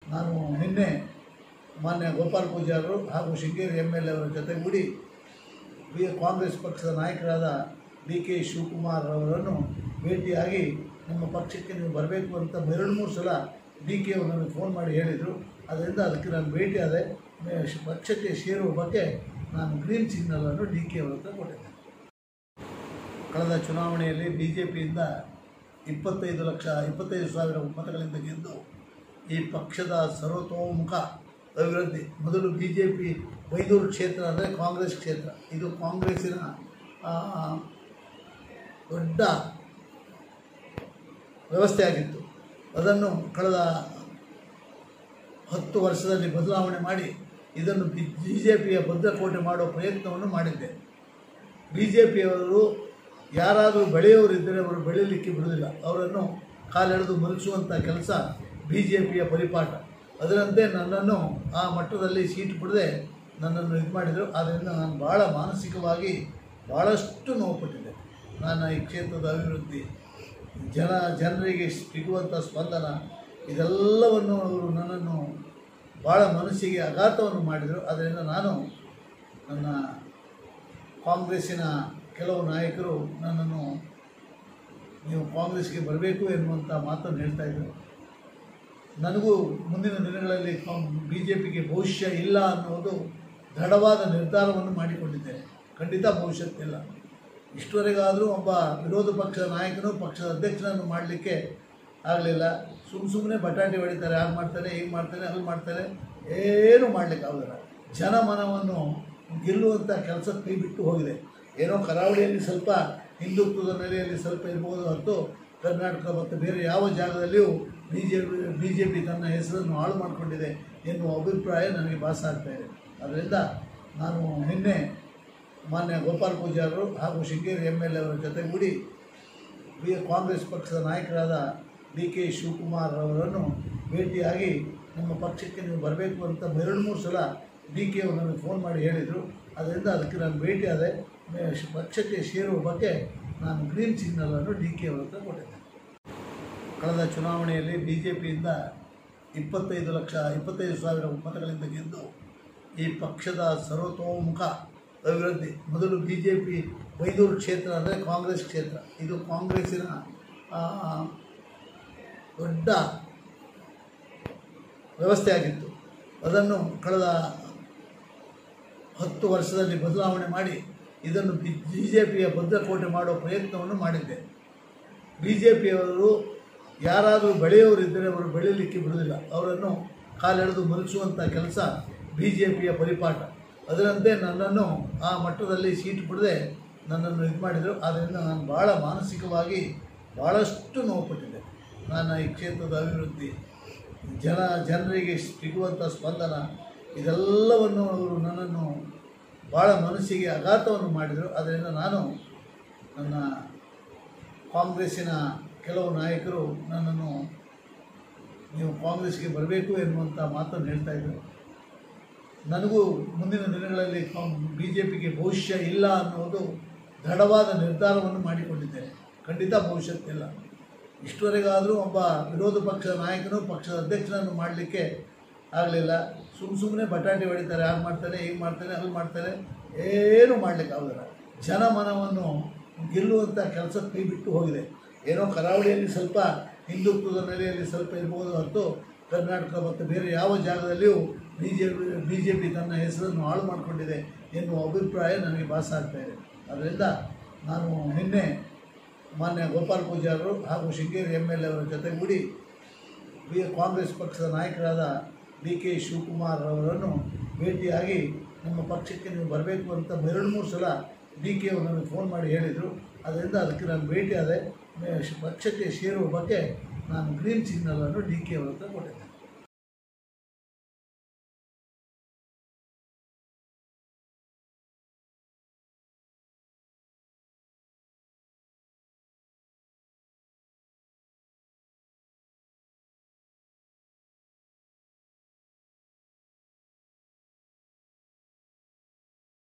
ನಾನು ನಿನ್ನೆ ಮಾನ್ಯ ಗೋಪಾಲ್ ಪೂಜಾರರು ಹಾಗೂ ಶೃಂಗೇರಿ ಎಮ್ ಎಲ್ ಎ ಅವರ ಜೊತೆಗೂಡಿ ಬಿ ಕಾಂಗ್ರೆಸ್ ಪಕ್ಷದ ನಾಯಕರಾದ ಡಿ ಕೆ ಶಿವಕುಮಾರ್ ಅವರನ್ನು ಭೇಟಿಯಾಗಿ ನಿಮ್ಮ ಪಕ್ಷಕ್ಕೆ ನೀವು ಬರಬೇಕು ಅಂತ ಎರಡು ಮೂರು ಸಲ ಡಿ ಕೆ ಅವರು ನನಗೆ ಫೋನ್ ಮಾಡಿ ಹೇಳಿದರು ಅದರಿಂದ ಅದಕ್ಕೆ ನಾನು ಭೇಟಿಯಾದೆ ಮೇ- ಶ್- ಪಕ್ಷಕ್ಕೆ ಸೇರುವ ಬಗ್ಗೆ ನಾನು ಗ್ರೀನ್ ಸಿಗ್ನಲನ್ನು ಡಿ ಕೆ ಅವರ ಹತ್ರ ಕೊಟ್ಟಿದ್ದೆ ಕಳೆದ ಚುನಾವಣೆಯಲ್ಲಿ ಬಿ ಜೆ ಪಿಯಿಂದ ಇಪ್ಪತ್ತೈದು ಲಕ್ಷ ಇಪ್ಪತ್ತೈದು ಸಾವಿರ ಮತಗಳಿಂದ ಗೆದ್ದು ಈ ಪಕ್ಷದ ಸರ್ವತೋಮುಖ ಅಭಿವೃದ್ಧಿ ಮೊದಲು ಬಿ ಜೆ ಪಿ ಬೈದೂರು ಕ್ಷೇತ್ರ ಅಂದರೆ ಕಾಂಗ್ರೆಸ್ ಕ್ಷೇತ್ರ ಇದು ಕಾಂಗ್ರೆಸ್ಸಿನ ಆ, ದೊಡ್ಡ ವ್ಯವಸ್ಥೆ ಆಗಿತ್ತು ಅದನ್ನು ಕಳೆದ ಹತ್ತು ವರ್ಷದಲ್ಲಿ ಬದಲಾವಣೆ ಮಾಡಿ ಇದನ್ನು ಬಿ ಜೆ ಪಿಯ ಭದ್ರಕೋಟೆ ಮಾಡೋ ಪ್ರಯತ್ನವನ್ನು ಮಾಡಿದ್ದೆ ಬಿ ಜೆ ಪಿಯವರು ಯಾರಾದರೂ ಬೆಳೆಯೋರಿದ್ದರೆ ಅವರು ಬೆಳೀಲಿಕ್ಕೆ ಬಿಡುವುದಿಲ್ಲ ಅವರನ್ನು ಕಾಲೆಳೆದು ಮಲಗಿಸುವಂಥ ಕೆಲಸ ಬಿ ಜೆ ಪಿಯ ಪರಿಪಾಠ ಅದರಂತೆ ನನ್ನನ್ನು ಆ ಮಟ್ಟದಲ್ಲಿ ಸೀಟು ಬಿಡದೆ ನನ್ನನ್ನು ಇದು ಮಾಡಿದರು ಆದ್ದರಿಂದ ನಾನು ಭಾಳ ಮಾನಸಿಕವಾಗಿ ಭಾಳಷ್ಟು ನೋವುಪಟ್ಟಿದ್ದೆ ನಾನು ಈ ಕ್ಷೇತ್ರದ ಅಭಿವೃದ್ಧಿ ಜನ ಜನರಿಗೆ ಸಿಗುವಂಥ ಸ್ಪಂದನ ಇದೆಲ್ಲವನ್ನು ಅವರು ನನ್ನನ್ನು ಭಾಳ ಮನಸ್ಸಿಗೆ ಆಘಾತವನ್ನು ಮಾಡಿದರು ಅದರಿಂದ ನಾನು ನನ್ನ ಕಾಂಗ್ರೆಸ್ಸಿನ ಕೆಲವು ನಾಯಕರು ನನ್ನನ್ನು ನೀವು ಕಾಂಗ್ರೆಸ್ಗೆ ಬರಬೇಕು ಎನ್ನುವಂಥ ಮಾತನ್ನು ಹೇಳ್ತಾ ಇದ್ದರು ನನಗೂ ಮುಂದಿನ ದಿನಗಳಲ್ಲಿ ಬಿ ಜೆ ಪಿಗೆ ಭವಿಷ್ಯ ಇಲ್ಲ ಅನ್ನೋದು ದೃಢವಾದ ನಿರ್ಧಾರವನ್ನು ಮಾಡಿಕೊಂಡಿದ್ದೇನೆ ಖಂಡಿತ ಭವಿಷ್ಯತ್ತಿಲ್ಲ ಇಷ್ಟವರೆಗಾದರೂ ಒಬ್ಬ ವಿರೋಧ ಪಕ್ಷದ ನಾಯಕನು ಪಕ್ಷದ ಅಧ್ಯಕ್ಷನನ್ನು ಮಾಡಲಿಕ್ಕೆ ಆಗಲಿಲ್ಲ ಸುಮ್ಮ ಸುಮ್ಮನೆ ಬಟಾಟೆ ಹೊಡಿತಾರೆ ಹಾಗೆ ಮಾಡ್ತಾರೆ ಹೀಗೆ ಮಾಡ್ತಾರೆ ಅಲ್ಲಿ ಮಾಡ್ತಾರೆ ಏನೂ ಮಾಡಲಿಕ್ಕೆ ಆಗೋದಿಲ್ಲ ಜನಮನವನ್ನು ಗೆಲ್ಲುವಂಥ ಕೆಲಸ ಕೈ ಬಿಟ್ಟು ಹೋಗಿದೆ ಏನೋ ಕರಾವಳಿಯಲ್ಲಿ ಸ್ವಲ್ಪ ಹಿಂದುತ್ವದ ನೆಲೆಯಲ್ಲಿ ಸ್ವಲ್ಪ ಇರ್ಬೋದು ಹೊರತು ಕರ್ನಾಟಕ ಮತ್ತು ಬೇರೆ ಯಾವ ಜಾಗದಲ್ಲಿಯೂ B J P B J P ತನ್ನ ಹೆಸರನ್ನು ಹಾಳು ಮಾಡಿಕೊಂಡಿದೆ ಎನ್ನುವ ಅಭಿಪ್ರಾಯ ನನಗೆ ಭಾಸ ಆಗ್ತಾ ಇದೆ ಅದರಿಂದ ನಾನು ನಿನ್ನೆ ಮಾನ್ಯ ಗೋಪಾಲ್ ಪೂಜಾರರು ಹಾಗೂ ಶೃಂಗೇರಿ ಎಮ್ ಎಲ್ ಎ ಅವರ ಜೊತೆಗೂಡಿ ಬಿ ಕಾಂಗ್ರೆಸ್ ಪಕ್ಷದ ನಾಯಕರಾದ ಡಿ ಕೆ ಶಿವಕುಮಾರ್ ಅವರನ್ನು ಭೇಟಿಯಾಗಿ ನಿಮ್ಮ ಪಕ್ಷಕ್ಕೆ ನೀವು ಬರಬೇಕು ಅಂತ ಎರಡು ಮೂರು ಸಲ ಡಿ ಕೆ ಅವರು ನನಗೆ ಫೋನ್ ಮಾಡಿ ಹೇಳಿದರು ಅದರಿಂದ ಅದಕ್ಕೆ ನಾನು ಭೇಟಿಯಾದೆ ಮೇ- ಶ್- ಪಕ್ಷಕ್ಕೆ ಸೇರುವ ಬಗ್ಗೆ ನಾನು ಗ್ರೀನ್ ಸಿಗ್ನಲನ್ನು ಡಿ ಕೆ ಅವರ ಹತ್ರ ಕೊಟ್ಟಿದ್ದೆ ಕಳೆದ ಚುನಾವಣೆಯಲ್ಲಿ ಬಿ ಜೆ ಪಿಯಿಂದ ಇಪ್ಪತ್ತೈದು ಲಕ್ಷ ಇಪ್ಪತ್ತೈದು ಸಾವಿರ ಮತಗಳಿಂದ ಗೆದ್ದು ಈ ಪಕ್ಷದ ಸರ್ವತೋಮುಖ ಅಭಿವೃದ್ಧಿ ಮೊದಲು ಬಿ ಜೆ ಪಿ ಬೈದೂರು ಕ್ಷೇತ್ರ ಅಂದರೆ ಕಾಂಗ್ರೆಸ್ ಕ್ಷೇತ್ರ ಇದು ಕಾಂಗ್ರೆಸ್ಸಿನ ಆ, ದೊಡ್ಡ ವ್ಯವಸ್ಥೆ ಆಗಿತ್ತು ಅದನ್ನು ಕಳೆದ ಹತ್ತು ವರ್ಷದಲ್ಲಿ ಬದಲಾವಣೆ ಮಾಡಿ ಇದನ್ನು ಬಿ ಜೆ ಪಿಯ ಭದ್ರಕೋಟೆ ಮಾಡೋ ಪ್ರಯತ್ನವನ್ನು ಮಾಡಿದ್ದೆ ಬಿ ಜೆ ಪಿಯವರು ಯಾರಾದರೂ ಬೆಳೆಯೋರಿದ್ದರೆ ಅವರು ಬೆಳೀಲಿಕ್ಕೆ ಬಿಡುವುದಿಲ್ಲ ಅವರನ್ನು ಕಾಲೆಳೆದು ಮಲಗಿಸುವಂಥ ಕೆಲಸ ಬಿ ಜೆ ಪಿಯ ಪರಿಪಾಠ ಅದರಂತೆ ನನ್ನನ್ನು ಆ ಮಟ್ಟದಲ್ಲಿ ಸೀಟು ಬಿಡದೆ ನನ್ನನ್ನು ಇದು ಮಾಡಿದರು ಆದ್ದರಿಂದ ನಾನು ಭಾಳ ಮಾನಸಿಕವಾಗಿ ಭಾಳಷ್ಟು ನೋವುಪಟ್ಟಿದ್ದೆ ನಾನು ಈ ಕ್ಷೇತ್ರದ ಅಭಿವೃದ್ಧಿ ಜನ ಜನರಿಗೆ ಸಿಗುವಂಥ ಸ್ಪಂದನ ಇದೆಲ್ಲವನ್ನು ಅವರು ನನ್ನನ್ನು ಭಾಳ ಮನಸ್ಸಿಗೆ ಆಘಾತವನ್ನು ಮಾಡಿದರು ಅದರಿಂದ ನಾನು ನನ್ನ ಕಾಂಗ್ರೆಸ್ಸಿನ ಕೆಲವು ನಾಯಕರು ನನ್ನನ್ನು ನೀವು ಕಾಂಗ್ರೆಸ್ಗೆ ಬರಬೇಕು ಎನ್ನುವಂಥ ಮಾತನ್ನು ಹೇಳ್ತಾ ಇದ್ದರು ನನಗೂ ಮುಂದಿನ ದಿನಗಳಲ್ಲಿ ಬಿ ಜೆ ಪಿಗೆ ಭವಿಷ್ಯ ಇಲ್ಲ ಅನ್ನೋದು ದೃಢವಾದ ನಿರ್ಧಾರವನ್ನು ಮಾಡಿಕೊಂಡಿದ್ದೇನೆ ಖಂಡಿತ ಭವಿಷ್ಯತ್ತಿಲ್ಲ ಇಷ್ಟವರೆಗಾದರೂ ಒಬ್ಬ ವಿರೋಧ ಪಕ್ಷದ ನಾಯಕನು ಪಕ್ಷದ ಅಧ್ಯಕ್ಷನನ್ನು ಮಾಡಲಿಕ್ಕೆ ಆಗಲಿಲ್ಲ ಸುಮ್ಮ ಸುಮ್ಮನೆ ಬಟಾಟೆ ಹೊಡಿತಾರೆ ಹಾಗೆ ಮಾಡ್ತಾರೆ ಹೀಗೆ ಮಾಡ್ತಾರೆ ಅಲ್ಲಿ ಮಾಡ್ತಾರೆ ಏನೂ ಮಾಡಲಿಕ್ಕೆ ಆಗೋದಿಲ್ಲ ಜನಮನವನ್ನು ಗೆಲ್ಲುವಂಥ ಕೆಲಸ ಕೈ ಬಿಟ್ಟು ಹೋಗಿದೆ ಏನೋ ಕರಾವಳಿಯಲ್ಲಿ ಸ್ವಲ್ಪ ಹಿಂದುತ್ವದ ನೆಲೆಯಲ್ಲಿ ಸ್ವಲ್ಪ ಇರ್ಬೋದು ಹೊರತು ಕರ್ನಾಟಕ ಮತ್ತು ಬೇರೆ ಯಾವ ಜಾಗದಲ್ಲಿಯೂ B J P B J P ತನ್ನ ಹೆಸರನ್ನು ಹಾಳು ಮಾಡಿಕೊಂಡಿದೆ ಎನ್ನುವ ಅಭಿಪ್ರಾಯ ನನಗೆ ಭಾಸ ಆಗ್ತಾ ಇದೆ ಅದರಿಂದ ನಾನು ನಿನ್ನೆ ಮಾನ್ಯ ಗೋಪಾಲ್ ಪೂಜಾರರು ಹಾಗೂ ಶೃಂಗೇರಿ ಎಮ್ ಎಲ್ ಎ ಅವರ ಜೊತೆಗೂಡಿ ಬಿ ಕಾಂಗ್ರೆಸ್ ಪಕ್ಷದ ನಾಯಕರಾದ ಡಿ ಕೆ ಶಿವಕುಮಾರ್ ಅವರನ್ನು ಭೇಟಿಯಾಗಿ ನಿಮ್ಮ ಪಕ್ಷಕ್ಕೆ ನೀವು ಬರಬೇಕು ಅಂತ ಎರಡು ಮೂರು ಸಲ ಡಿ ಕೆ ಅವರು ನನಗೆ ಫೋನ್ ಮಾಡಿ ಹೇಳಿದರು ಅದರಿಂದ ಅದಕ್ಕೆ ನಾನು ಭೇಟಿಯಾದೆ ಮೇ- ಶ್- ಪಕ್ಷಕ್ಕೆ ಸೇರುವ ಬಗ್ಗೆ ನಾನು ಗ್ರೀನ್ ಸಿಗ್ನಲನ್ನು ಡಿ ಕೆ ಅವರ ಹತ್ರ ಕೊಟ್ಟಿದ್ದೆ